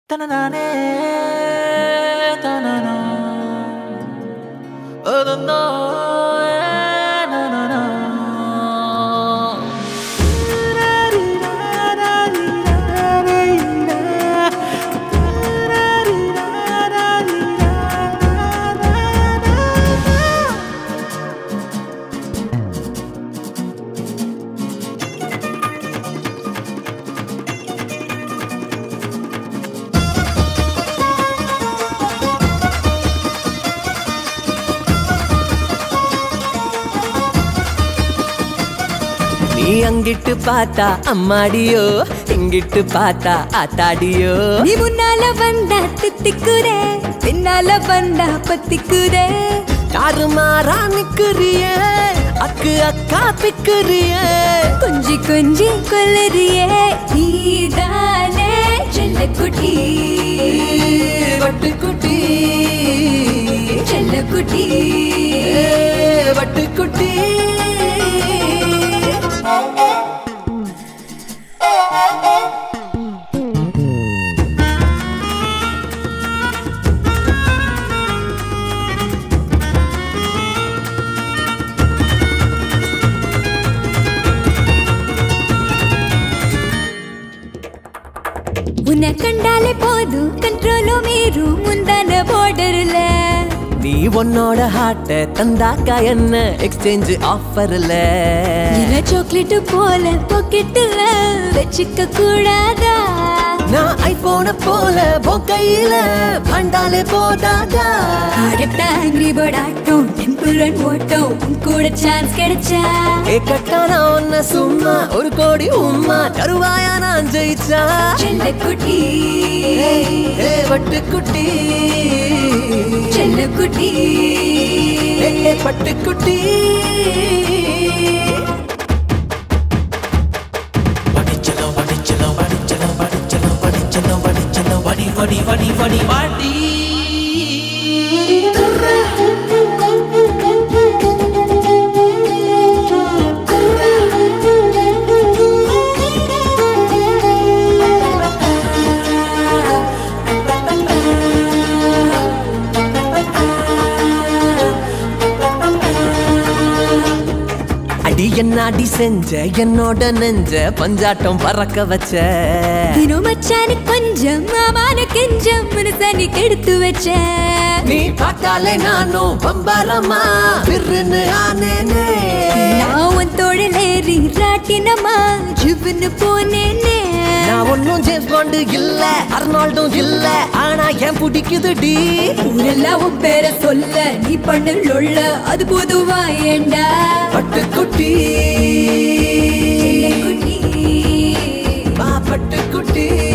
따나나네 따나나 어넌너에 나나나 நீ அங்கிட்டு பார்த்தா அம்மாடியோ இங்கிட்டு பார்த்தா ஆத்தாடியோ நீ முன்னால வந்தா தித்திக்குறே பின்னால வந்தா பத்திக்குறே தாறுமாறா நிக்கிறியே அக்கு அக்கா பிக்கிறியே கொஞ்சி கொஞ்சி கொல்லறியே நீதானே செல்லக்குட்டி வட்டுக்குட்டி செல்லக்குட்டி ஏ, வட்டுக்குட்டி உன்னை கண்டாலே போதும் கண்ட்ரோலும் மீறும் முந்தான போர்டர்ல நீ உன்னோட ஹார்ட்ட தந்தாக்கா என்ன எக்ஸ்சேஞ்ச் ஆஃபர்ல இல சாக்லேட் போல பாக்கெட்டுல வச்சுக்க கூடாதா நான் ஐபோன போல பொக்கையில பண்டாலே போதாதா அடுத்த ஆங்கிரி பேர்ட் ஆட்டம் டெம்பிள் ரன் ஓட்டம் உன் கூட சான்ஸ் கிடைச்சா ஏ கட்டானா ஒன்ன சும்மா ஒரு கோடி உம்மா தருவாயா நான் ஜெயிச்சா செல்லக்குட்டி ஏ வட்டுக்குட்டி செல்லக்குட்டி ஏ, ஏ, பட்டுக்குட்டி வடிச்சலம் வடிச்சலம் வடிச்சலம் வடிச்சலம் வடிச்சலம் வடிச்சலம் வடி வடி வடி வடி வாடி அடி என்ன அடி செஞ்ச என்னோட நெஞ்ச பஞ்சாட்டம் பறக்க வச்ச தினம் மச்சானு கொஞ்சம் மாமான கெஞ்சம் மனசானி கெடுத்து வச்ச நீ பார்த்தாலே நானும் பம்பரமா பிறன்னு ஆனேனே நான் உன் தோழலேறி ராட்டினமா ஜிவ்னு போனேனே நான் ஒன்னும் ஜேம்ஸ் பாண்டு இல்ல அர்னால்டும் இல்ல ஆனா ஏன் பிடிக்குதுடி ஊரெல்லாம் உன் பேரை சொல்ல நீ பண்ண லொள்ள அது பொதுவா ஏண்டா பட்டுக்குட்டி செல்லக்குட்டி வா பட்டுக்குட்டி